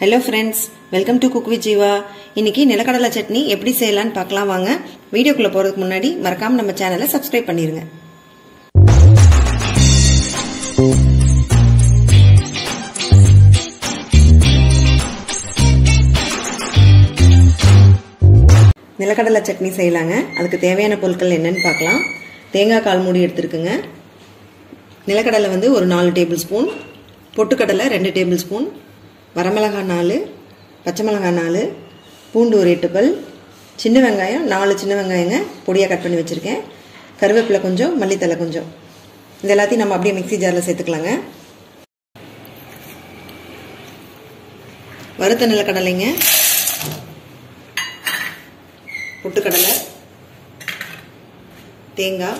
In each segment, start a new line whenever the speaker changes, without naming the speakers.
hello friends welcome to cook with Jeeva இன்னைக்கு நிலக்கடலை சட்னி எப்படி செய்யலாம்னு பார்க்கலாம் வாங்க வீடியோக்குள்ள போறதுக்கு முன்னாடி மறக்காம நம்ம சேனலை சப்ஸ்கிரைப் பண்ணிருங்க நிலக்கடலை சட்னி செய்யலாங்க அதுக்கு தேவையான பொருட்கள் என்னன்னு பார்க்கலாம் தேங்காய் கால் மூடி எடுத்துருக்குங்க நிலக்கடலை வந்து ஒரு நாலு டேபிள் ஸ்பூன் பொட்டுக்கடலை ரெண்டு டேபிள் ஸ்பூன் வரமிளகாய் நாலு பச்சை மிளகாய் நாலு பூண்டு ஒரு எட்டு பல் சின்ன வெங்காயம் நாலு சின்ன வெங்காயங்க பொடியாக கட் பண்ணி வச்சுருக்கேன் கருவேப்பிலை கொஞ்சம் மல்லித்தலை கொஞ்சம் இது எல்லாத்தையும் நம்ம அப்படியே மிக்சி ஜாரில் சேர்த்துக்கலாங்க வறுத்த நிலக்கடலைங்க பொட்டுக்கடலை தேங்காய்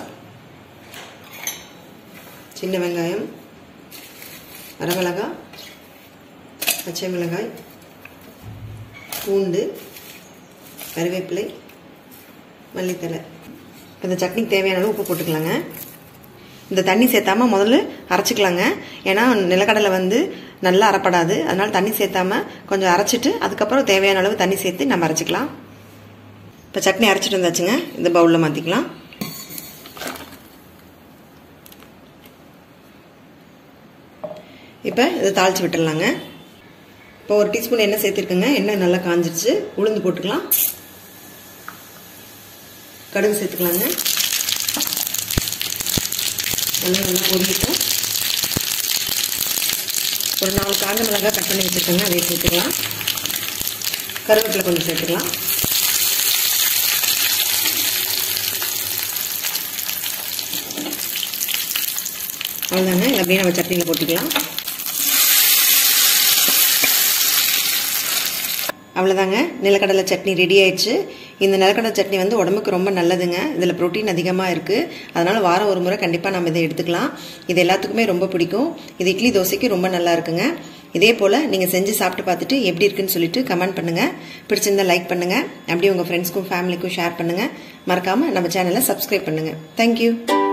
சின்ன வெங்காயம் வரமிளகாய் பச்சை மிளகாய் பூண்டு கருவேப்பிலை மல்லித்தலை இந்த சட்னிக்கு தேவையான அளவு உப்பு போட்டுக்கலாங்க இந்த தண்ணி சேர்த்தாம முதல்ல அரைச்சிக்கலாங்க ஏன்னா நிலக்கடலை வந்து நல்லா அரைப்படாது அதனால தண்ணி சேர்த்தாம கொஞ்சம் அரைச்சிட்டு அதுக்கப்புறம் தேவையான அளவு தண்ணி சேர்த்து நம்ம அரைச்சிக்கலாம் இப்போ சட்னி அரைச்சிட்டு வந்தாச்சுங்க இந்த பவுலில் மாற்றிக்கலாம் இப்போ இதை தாளித்து விட்டுடலாங்க இப்போ ஒரு டீஸ்பூன் எண்ணெய் சேர்த்துருக்குங்க எண்ணெய் நல்லா காஞ்சிருச்சு உளுந்து போட்டுக்கலாம் கடுகு சேர்த்துக்கலாங்க எல்லாம் நல்லா பொரிக்கிட்டோம் ஒரு நாலு காஞ்ச மிளகாய் கட் பண்ணி வச்சுருக்கோங்க அதையும் சேர்த்துக்கலாம் கருவேப்பிலை கொஞ்சம் சேர்த்துக்கலாம் அவ்வளோதாங்க இதை அப்படியே நம்ம சட்னியில் போட்டுக்கலாம் அவ்வளோதாங்க நிலக்கடலை சட்னி ரெடி ஆயிடுச்சு இந்த நிலக்கடலை சட்னி வந்து உடம்புக்கு ரொம்ப நல்லதுங்க இதில் ப்ரோட்டீன் அதிகமாக இருக்குது அதனால் வாரம் ஒரு முறை கண்டிப்பாக நம்ம இதை எடுத்துக்கலாம் இது எல்லாத்துக்குமே ரொம்ப பிடிக்கும் இது இட்லி தோசைக்கு ரொம்ப நல்லா இருக்குங்க இதே போல் நீங்கள் செஞ்சு சாப்பிட்டு பார்த்துட்டு எப்படி இருக்குன்னு சொல்லிட்டு கமெண்ட் பண்ணுங்கள் பிடிச்சிருந்தா லைக் பண்ணுங்கள் அப்படியே உங்கள் ஃப்ரெண்ட்ஸ்க்கும் ஃபேமிலிக்கும் ஷேர் பண்ணுங்கள் மறக்காமல் நம்ம சேனலை சப்ஸ்கிரைப் பண்ணுங்கள் தேங்க்யூ